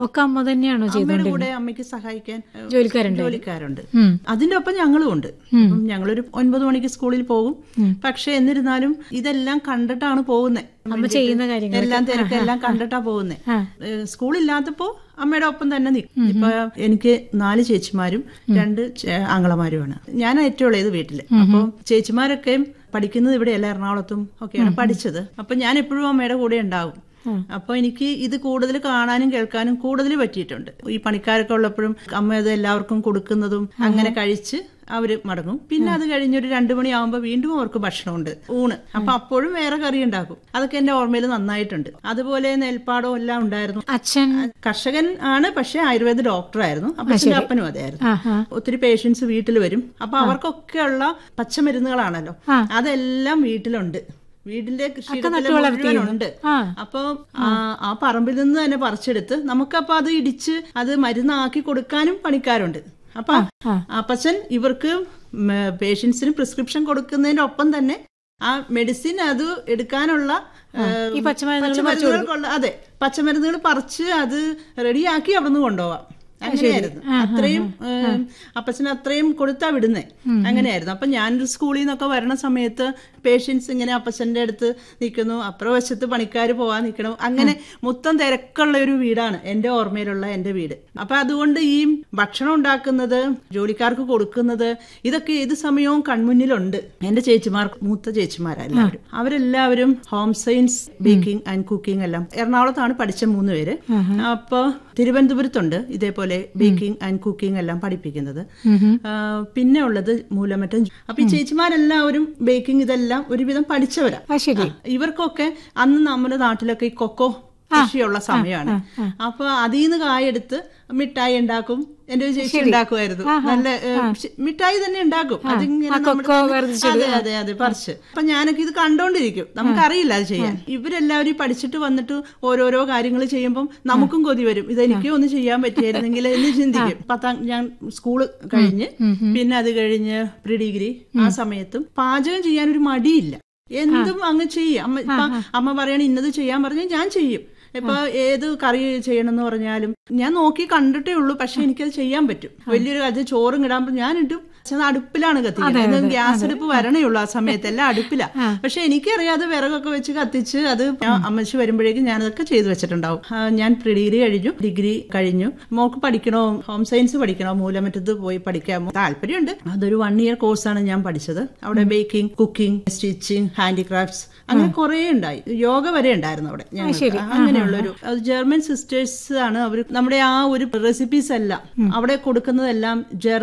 ഒക്കെ അമ്മ തന്നെയാണോ അമ്മയുടെ ചെയ്തോണ്ടിരുന്നത് കൂടെ അമ്മയ്ക്ക് സഹായിക്കാൻ ഏഹ്, ജോലിക്കാരുണ്ട് ജോലിക്കാരുണ്ട് ഉം. അതിന്റെ ഒപ്പം ഞങ്ങളും ഉണ്ട് അപ്പം ഞങ്ങളൊരു ഒൻപത് മണിക്ക് സ്കൂളിൽ പോകും പക്ഷെ എന്നിരുന്നാലും ഇതെല്ലാം കണ്ടിട്ടാണ് പോകുന്നത് അമ്മ ചെയ്യുന്ന കാര്യങ്ങൾ എല്ലാം തിരക്കെല്ലാം കണ്ടിട്ടാ പോകുന്നത് ആ. സ്കൂളില്ലാത്തപ്പോ അമ്മയുടെ ഒപ്പം തന്നെ നിൽക്കും ഇപ്പൊ എനിക്ക് നാല് ചേച്ചിമാരും രണ്ട് ചേ- ആങ്ങളമാരുമാണ് ഞാൻ ഏറ്റവും ഉള്ളത് വീട്ടില് അപ്പൊ ചേച്ചിമാരൊക്കെ പഠിക്കുന്നത് ഇവിടെയല്ല എറണാകുളത്തും ഒക്കെയാണ് പഠിച്ചത് അപ്പൊ ഞാൻ എപ്പോഴും അമ്മയുടെ കൂടെ ഉണ്ടാവും അപ്പൊ എനിക്ക് ഇത് കൂടുതൽ കാണാനും കേൾക്കാനും കൂടുതൽ പറ്റിയിട്ടുണ്ട് ഈ പണിക്കാരൊക്കെ ഉള്ളപ്പോഴും അമ്മ അത് എല്ലാവർക്കും കൊടുക്കുന്നതും അങ്ങനെ കഴിച്ച് അവര് മടങ്ങും പിന്നെ അത് കഴിഞ്ഞൊരു രണ്ടു മണിയാവുമ്പോ വീണ്ടും അവർക്ക് ഭക്ഷണമുണ്ട് ഊണ് അപ്പൊ അപ്പോഴും വേറെ കറി ഉണ്ടാക്കും അതൊക്കെ എന്റെ ഓർമ്മയിൽ നന്നായിട്ടുണ്ട് അതുപോലെ നെൽപ്പാടവും എല്ലാം ഉണ്ടായിരുന്നു അച്ഛൻ കർഷകൻ ആണ് പക്ഷെ ആയുർവേദ ഡോക്ടറായിരുന്നു അപ്പൊ അച്ഛൻ്റെ അപ്പനും അതായിരുന്നു ആഹാ ഒത്തിരി പേഷ്യൻസ് വീട്ടിൽ വരും അപ്പൊ അവർക്കൊക്കെ ഉള്ള പച്ചമരുന്നുകളാണല്ലോ ആ. അതെല്ലാം വീട്ടിലുണ്ട് വീടിന്റെ നട്ടു കൃഷിയിടത്തില് വളർത്തിയിരുന്നു. മുഴുവനുണ്ട് ആ അപ്പൊ ആ- ആ പറമ്പിൽ നിന്ന് തന്നെ പറിച്ചെടുത്ത് നമുക്കപ്പൊ അത് ഇടിച്ച് അത് മരുന്നാക്കി കൊടുക്കാനും പണിക്കാരുണ്ട് അപ്പൊ ആ. അപ്പച്ചൻ ഇവർക്ക് പേഷ്യൻസിന് പ്രിസ്ക്രിപ്ഷൻ കൊടുക്കുന്നതിന്റെ ഒപ്പം തന്നെ ആ മെഡിസിൻ അത് എടുക്കാനുള്ള ഏഹ്, ഈ പച്ചമരുന്നുകൾ പച്ചമരുന്നുകൾക്കുള്ള അതെ പച്ചമരുന്നുകൾ പറിച്ച് അത് റെഡിയാക്കി അവിടുന്ന് കൊണ്ടുപോവാം അങ്ങനെയായിരുന്നു അത്രയും ഏഹ്, അപ്പച്ചന് അത്രയും കൊടുത്താ വിടുന്നേ അങ്ങനെയായിരുന്നു അപ്പൊ ഞാനൊരു സ്കൂളിൽ നിന്നൊക്കെ വരണ സമയത്ത് പേഷ്യൻസ് ഇങ്ങനെ അപ്പച്ചന്റെ അടുത്ത് നിൽക്കുന്നു അപ്പുറവശത്ത് പണിക്കാർ പോവാൻ നിൽക്കണം അങ്ങനെ മൊത്തം തിരക്കുള്ള ഒരു വീടാണ് എന്റെ ഓർമ്മയിലുള്ള എന്റെ വീട് അപ്പൊ അതുകൊണ്ട് ഈ ഭക്ഷണം ഉണ്ടാക്കുന്നത് ജോലിക്കാർക്ക് കൊടുക്കുന്നത് ഇതൊക്കെ ഏത് സമയവും കൺമുന്നിലുണ്ട് എന്റെ ചേച്ചിമാർ മൂത്ത ചേച്ചിമാരാ എല്ലാവരും അവരെല്ലാവരും home science baking and cooking എല്ലാം എറണാകുളത്താണ് പഠിച്ച മൂന്ന് പേര് അപ്പൊ തിരുവനന്തപുരത്തുണ്ട് ഇതേപോലെ ബേക്കിംഗ് ആൻഡ് കുക്കിംഗ് എല്ലാം പഠിപ്പിക്കുന്നത് ആ, പിന്നെ ഉള്ളത് മൂലമറ്റം അപ്പൊ ഈ ചേച്ചിമാരെല്ലാവരും ബേക്കിംഗ് ഇതെല്ലാം ഒരുവിധം പഠിച്ചവരാ ആ ശരി ഇവർക്കൊക്കെ അന്ന് നമ്മുടെ നാട്ടിലൊക്കെ ഈ കൊക്കോ കൃഷിയുള്ള സമയമാണ് അപ്പൊ അതിൽ നിന്ന് കായെടുത്ത് മിഠായി ഉണ്ടാക്കും എന്റെ ഒരു ചേച്ചി ഉണ്ടാക്കുമായിരുന്നു നല്ല ഏ, ശ- മിഠായി തന്നെ ഉണ്ടാക്കും അതിങ്ങനെ നമ്മുടെ കൊക്കോ തന്നെ- വേർതിരിച്ചത്. അതെ അതെ അതെ പറിച്ച് അപ്പൊ ഞാനൊക്കെ ഇത് കണ്ടോണ്ടിരിക്കും നമുക്കറിയില്ല അത് ചെയ്യാൻ ഇവരെല്ലാവരും പഠിച്ചിട്ട് വന്നിട്ട് ഓരോരോ കാര്യങ്ങൾ ചെയ്യുമ്പോൾ നമുക്കും കൊതി വരും ഇതെനിക്കും ഒന്ന് ചെയ്യാൻ പറ്റിയായിരുന്നെങ്കിൽ എന്ന് ചിന്തിക്കും പത്താം ഞാൻ സ്കൂള് കഴിഞ്ഞ് പിന്നെ അത് കഴിഞ്ഞ് പ്രീ ഡിഗ്രി ആ സമയത്തും പാചകം ചെയ്യാൻ ഒരു മടിയില്ല എന്തും അങ്ങ് ചെയ്യും അമ്മ ഇപ്പൊ അമ്മ പറയണ ഇന്നത് ചെയ്യാൻ പറഞ്ഞാൽ ഞാൻ ചെയ്യും ഇപ്പൊ ഏത് കറി ചെയ്യണമെന്ന് പറഞ്ഞാലും ഞാൻ നോക്കി കണ്ടിട്ടേ ഉള്ളൂ പക്ഷെ എനിക്കത് ചെയ്യാൻ പറ്റും വലിയൊരു കാര്യം ചോറും ഇടാൻ ഞാൻ ഇട്ടും പക്ഷെ അത് അടുപ്പിലാണ് കത്തിക്കുന്നത് ഗ്യാസ് അടുപ്പ് വരണേ ഉള്ളൂ ആ സമയത്ത് എല്ലാം അടുപ്പിലാ പക്ഷെ എനിക്കറിയാതെ വിറകൊക്കെ വെച്ച് കത്തിച്ച് അത് ഞാൻ അമ്മച്ചി വരുമ്പോഴേക്കും ഞാനതൊക്കെ ചെയ്തു വെച്ചിട്ടുണ്ടാവും ആ, ഞാൻ പ്രീ ഡിഗ്രി കഴിഞ്ഞു ഡിഗ്രി കഴിഞ്ഞു മോൾക്ക് പഠിക്കണോ ഹോം സയൻസ് പഠിക്കണോ മൂലമറ്റത്ത് പോയി പഠിക്കാമോ താല്പര്യമുണ്ട് അതൊരു വൺ ഇയർ കോഴ്സാണ് ഞാൻ പഠിച്ചത് അവിടെ ബേക്കിംഗ് കുക്കിംഗ് സ്റ്റിച്ചിങ് ഹാൻഡിക്രാഫ്റ്റ്സ് അങ്ങനെ കുറെ ഉണ്ടായി യോഗ വരെ ഉണ്ടായിരുന്നു അവിടെ ഞങ്ങൾക്ക് അങ്ങനെയുള്ളൊരു അത് ജർമ്മൻ സിസ്റ്റേഴ്സ് ആണ് അവർ നമ്മുടെ ആ ഒരു റെസിപ്പീസ് എല്ലാം അവിടെ കൊടുക്കുന്നതെല്ലാം ജർമ്മൻ